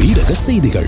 அமீரக செய்திகள்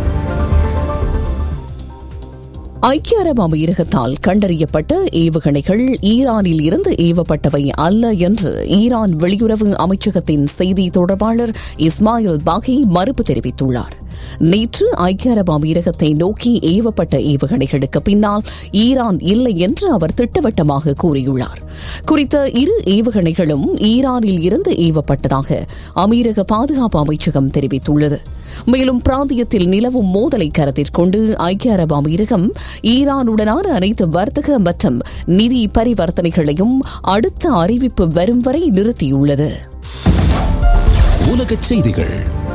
ஐக்கிய அரபு அமீரகத்தால் கண்டறியப்பட்ட ஏவுகணைகள் ஈரானில் இருந்து ஏவப்பட்டவை அல்ல என்று ஈரான் வெளியுறவு அமைச்சகத்தின் செய்தி தொடர்பாளர் இஸ்மாயில் பாகி மறுப்பு தெரிவித்துள்ளார் நேற்று ஐக்கிய அரபு அமீரகத்தை நோக்கி ஏவப்பட்ட ஏவுகணைகளுக்கு பின்னால் ஈரான் இல்லை என்று அவர் திட்டவட்டமாக கூறியுள்ளார் குறித்த இரு ஏவுகணைகளும் ஈரானில் இருந்து ஏவப்பட்டதாக அமீரக பாதுகாப்பு அமைச்சகம் தெரிவித்துள்ளது மேலும் பிராந்தியத்தில் நிலவும் மோதலை கருத்தில் கொண்டு ஐக்கிய அரபு அமீரகம் ஈரானுடனான அனைத்து வர்த்தக மற்றும் நிதி பரிவர்த்தனைகளையும் அடுத்த அறிவிப்பு வரும் வரை நிறுத்தியுள்ளது உலகச் செய்திகள்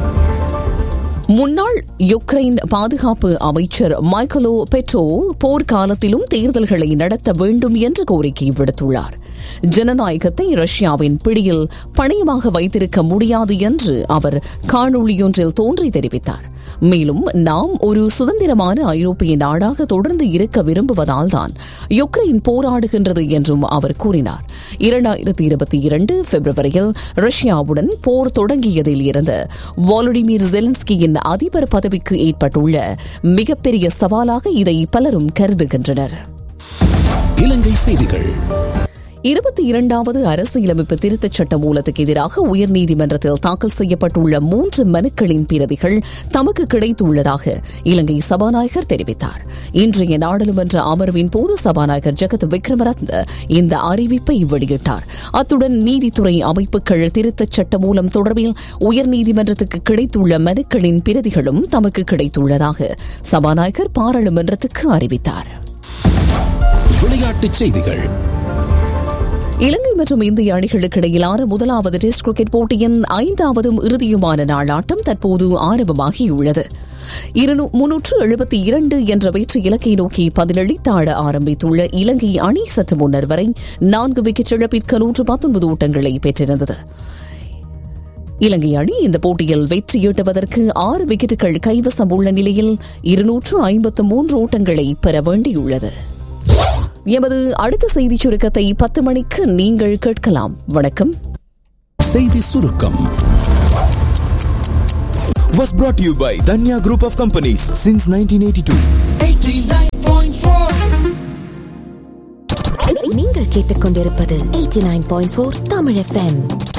முன்னாள் யுக்ரைன் பாதுகாப்பு அமைச்சர் மைக்கலோ பெட்ரோ போர்க்காலத்திலும் தேர்தல்களை நடத்த வேண்டும் என்று கோரிக்கை விடுத்துள்ளார் ஜனநாயகத்தை ரஷ்யாவின் பிடியில் பணயமாக வைத்திருக்க முடியாது என்று அவர் காணொளியொன்றில் தோன்றி தெரிவித்தார் மேலும் நாம் ஒரு சுதந்திரமான ஐரோப்பிய நாடாக தொடர்ந்து இருக்க விரும்புவதால் தான் யுக்ரைன் போராடுகின்றது என்றும் அவர் கூறினார் இரண்டாயிரத்தி இருபத்தி இரண்டு பிப்ரவரியில் ரஷ்யாவுடன் போர் தொடங்கியதில் இருந்து வாலடிமிர் ஜெலன்ஸ்கியின் அதிபர் பதவிக்கு ஏற்பட்டுள்ள மிகப்பெரிய சவாலாக இதை பலரும் கருதுகின்றனர் இலங்கை செய்திகள் இருபத்தி இரண்டாவது அரசியலமைப்பு திருத்தச் சட்ட மூலத்துக்கு எதிராக உயர்நீதிமன்றத்தில் தாக்கல் செய்யப்பட்டுள்ள மூன்று மனுக்களின் பிரதிகள் தமக்கு கிடைத்துள்ளதாக இலங்கை சபாநாயகர் தெரிவித்தார் இன்றைய நாடாளுமன்ற அமர்வின் போது சபாநாயகர் ஜெகத் விக்ரமரத்ன இந்த அறிவிப்பை வெளியிட்டார் அத்துடன் நீதித்துறை அமைப்புகள் திருத்தச் சட்ட மூலம் தொடர்பில் உயர்நீதிமன்றத்துக்கு கிடைத்துள்ள மனுக்களின் பிரதிகளும் தமக்கு கிடைத்துள்ளதாக சபாநாயகர் பாராளுமன்றத்துக்கு அறிவித்தார் விளையாட்டுச் செய்திகள் இலங்கை மற்றும் இந்திய அணிகளுக்கு இடையிலான முதலாவது டெஸ்ட் கிரிக்கெட் போட்டியின் ஐந்தாவதும் இறுதியுமான நாளாட்டம் தற்போது ஆரம்பமாகியுள்ளது முன்னூற்று எழுபத்தி இரண்டு என்ற வெற்றி இலக்கை நோக்கி பதிலளித்தாட ஆரம்பித்துள்ள இலங்கை அணி சற்று முன்னர் வரை நான்கு விக்கெட் இழப்பிற்கு நூற்று பத்தொன்பது ஓட்டங்களை பெற்றிருந்தது இலங்கை அணி இந்த போட்டியில் வெற்றி ஈட்டுவதற்கு ஆறு விக்கெட்டுகள் கைவசம் உள்ள நிலையில் இருநூற்று ஐம்பத்து மூன்று ஓட்டங்களை பெற வேண்டியுள்ளது எமது அடுத்த செய்தி சுருக்கத்தை பத்து மணிக்கு நீங்கள் கேட்கலாம் வணக்கம் செய்தி சுருக்கம் was brought to you by Danya Group of Companies since 1982. நீங்கள் கேட்டுக்கொண்டிருப்பது 89.4 தமிழ் எஃப்எம்